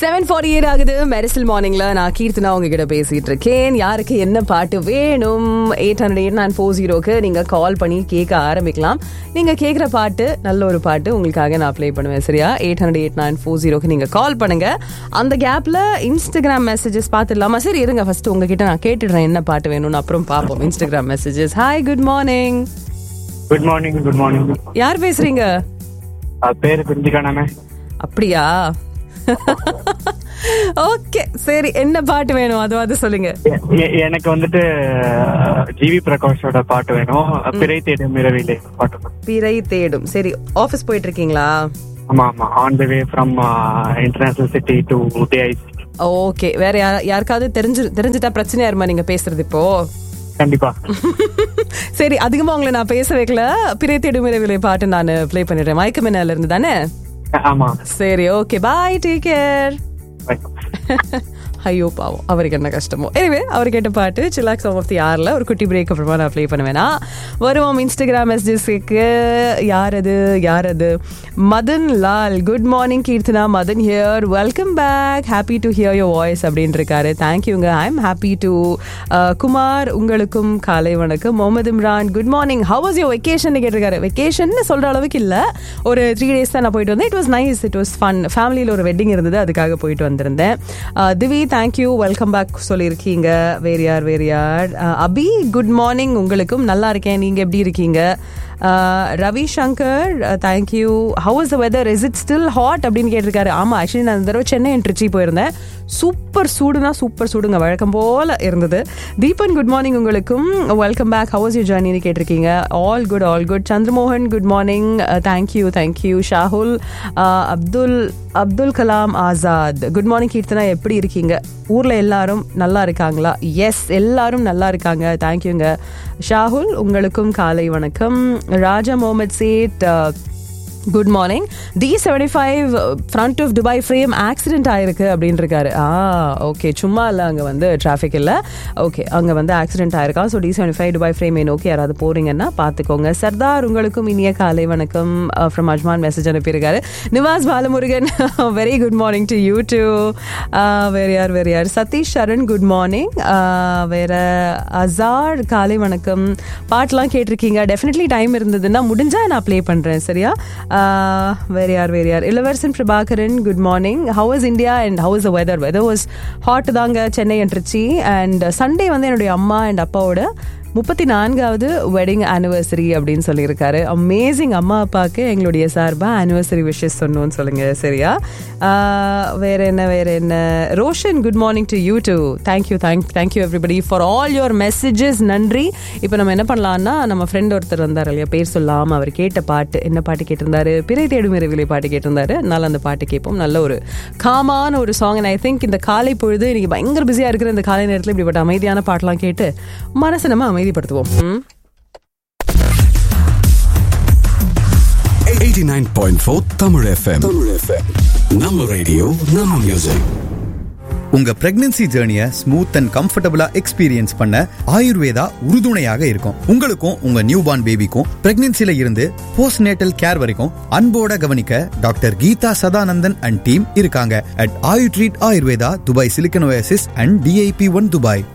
Seven forty eight ஆகுது மெரிசல் மார்னிங்ல நான் கீர்த்தனா உங்ககிட்ட பேசிட்டு இருக்கேன் யாருக்கு என்ன பாட்டு வேணும் eight hundred eight nine four ஜீரோக்கு நீங்க கால் பண்ணி கேட்க ஆரம்பிக்கலாம் நீங்க கேட்குற பாட்டு நல்ல ஒரு பாட்டு உங்களுக்காக நான் ப்ளே பண்ணுவேன் சரியா eight hundred eight nine four ஜீரோக்கு நீங்க கால் பண்ணுங்க அந்த கேப்ல இன்ஸ்டாகிராம் மெசேஜஸ் பார்த்துடலாமா சரி இருங்க ஃபர்ஸ்ட் உங்ககிட்ட நான் கேட்டுடுறேன் என்ன பாட்டு வேணும்னு அப்புறம் பார்ப்போம் Instagram messages hi good morning good morning good morning யார் பேசுறீங்க பேரு தெரிஞ்சுக்கானாமே அப்படியா ஓகே சரி என்ன பாட்டு வேணும் அதுவாது சொல்லுங்க எனக்கு வந்துட்டு ஜிவி பிரகாஷோட பாட்டு வேணும் பிறை தேடும் இரவிலே பாட்டு வேணும். பிறை தேடும் சரி ஆபீஸ் போயிட்டு இருக்கீங்களா ஆமா ஆமா on the way from international city to DIC okay வேற யார் யாருக்காவது தெரிஞ்சு தெரிஞ்சுட்டா பிரச்சனையா இருமா நீங்க பேசுறது இப்போ கண்டிப்பா சரி அதிகமா உங்களை நான் பேச வைக்கல பிறை தேடும் இரவிலே பாட்டு நான் ப்ளே பண்ணிடுறேன் மயக்கமினால இருந்து தானே ஆமா சரி okay bye take care Bye. ஐயோ பாவம் அவருக்கு என்ன கஷ்டமோ எனவே அவர் கேட்ட பாட்டு சில்லாக் சாங் ஆஃப் தி யாரில் ஒரு குட்டி பிரேக் அப்புறமா நான் ப்ளே பண்ணுவேனா வருவோம் இன்ஸ்டாகிராம் மெசேஜஸ்க்கு யார் அது யார் அது Madan Lal good morning Keerthana Madan here welcome back happy to hear your voice அப்படின்னு இருக்காரு தேங்க்யூங்க I am happy to Kumar உங்களுக்கும் காலை வணக்கம் Mohammed Imran good morning how was your vacation கேட்டிருக்காரு வெக்கேஷன் சொல்ற அளவுக்கு இல்லை ஒரு த்ரீ டேஸ் தான் நான் போயிட்டு வந்தேன் it was nice it was fun ஃபேமிலியில் ஒரு வெட்டிங் இருந்தது அதுக்காக போயிட்டு வந்திருந்தேன் அஹ், திவி தேங்க்யூ வெல்கம் பேக் சொல்லியிருக்கீங்க வேறு யார் வேறு யார் அஹ், அபி குட் மார்னிங் உங்களுக்கும் நல்லா இருக்கேன் நீங்கள் எப்படி இருக்கீங்க ah, Ravi Shankar thank you how is the weather is it still hot அப்படின்னு கேட்டிருக்காரு ஆமாம் ஆக்சுவலி நான் இந்த தடவை சென்னை and திருச்சி போயிருந்தேன் சூப்பர் சூடுனா சூப்பர் சூடுங்க வழக்கம் போல இருந்தது தீபன் குட் மார்னிங் உங்களுக்கும் welcome back how was you ஜர்னின்னு கேட்டிருக்கீங்க all good all good Chandramohan good morning thank you thank you Shahul ah, Abdul Abdul Kalam Azad good morning Keerthana எப்படி இருக்கீங்க ஊர்ல எல்லாரும் நல்லா இருக்காங்களா எஸ் எல்லாரும் நல்லா இருக்காங்க தேங்க்யூங்க ஷாகுல் உங்களுக்கும் காலை வணக்கம் Raja Mohammed Sait good morning T seventy five friend of Dubai frame accident ஆயிருக்கு அப்படின்னு இருக்காரு ஆ ஓகே சும்மா இல்லை அங்கே வந்து டிராஃபிக் இல்லை ஓகே அங்கே வந்து ஆக்சிடென்ட் ஆயிருக்கா so T seventy five Dubai frame okay யாராவது போறீங்கன்னா பார்த்துக்கோங்க சர்தார் உங்களுக்கும் இனிய காலை வணக்கம் ஃப்ரம் அஜ்மான் மெசேஜ் அனுப்பியிருக்காரு Nivas Balamurugan very good morning to you too வேற யார் வேற யார் சதீஷ் சரண் குட் மார்னிங் வேற அசார் காலை வணக்கம் பாட்டெலாம் கேட்டிருக்கீங்க டெஃபினெட்லி டைம் இருந்ததுன்னா முடிஞ்சா நான் ப்ளே பண்ணுறேன் சரியா ஆஹ், வேற யார் வேற யார் Ilavarasan Prabhakaran good morning how is India and how is the weather weather was hot தாங்க Chennai and Trichy and Sunday வந்து என்னுடைய அம்மா அண்ட் அப்பாவோட முப்பத்தி நான்காவது வெட்டிங் ஆனிவர்சரி அப்படின்னு சொல்லியிருக்காரு அமேசிங் அம்மா அப்பாவுக்கு எங்களுடைய சார்பாக ஆனிவர்சரி விஷஸ் சொன்னோன்னு சொல்லுங்க சரியா ஆஹ், வேற என்ன வேற என்ன Roshan good morning to you too thank you thank thank you everybody for all your messages நன்றி இப்போ நம்ம என்ன பண்ணலாம்னா நம்ம ஃப்ரெண்ட் ஒருத்தர் வந்தார் இல்லையா பேர் சொல்லாம அவர் கேட்ட பாட்டு என்ன பாட்டு கேட்டிருந்தாரு பிறை தேடும் இரவிலை பாட்டு கேட்டிருந்தாரு அதனால அந்த பாட்டு கேட்போம் நல்ல ஒரு காமான ஒரு சாங் அண்ட் ஐ திங்க் இந்த காலை பொழுது இன்னைக்கு பயங்கர பிஸியா இருக்கிற இந்த காலை நேரத்தில் இப்படிப்பட்ட அமைதியான பாட்டெல்லாம் கேட்டு மனசை நம்ம அமைதிப்படுத்துவோம் ம்? 89.4 Tamil FM. Tamil FM. நம்ம ரேடியோ நம்ம மியூசிக் உங்க பிரெக்னன்சி ஜேர்னிய ஸ்மூத் அண்ட் கம்ஃபர்டபுளா எக்ஸ்பீரியன்ஸ் பண்ண ஆயுர்வேதா உறுதுணையாக இருக்கும் உங்களுக்கும் உங்க நியூ பார்ன் பேபிக்கும் பிரெக்னன்சில இருந்து போஸ்ட் நேட்டல் கேர் வரைக்கும் அன்போட கவனிக்க doctor Geetha Sadanandan and team இருக்காங்க at Ayutreat Ayurveda Dubai silicon oasis and DIP one Dubai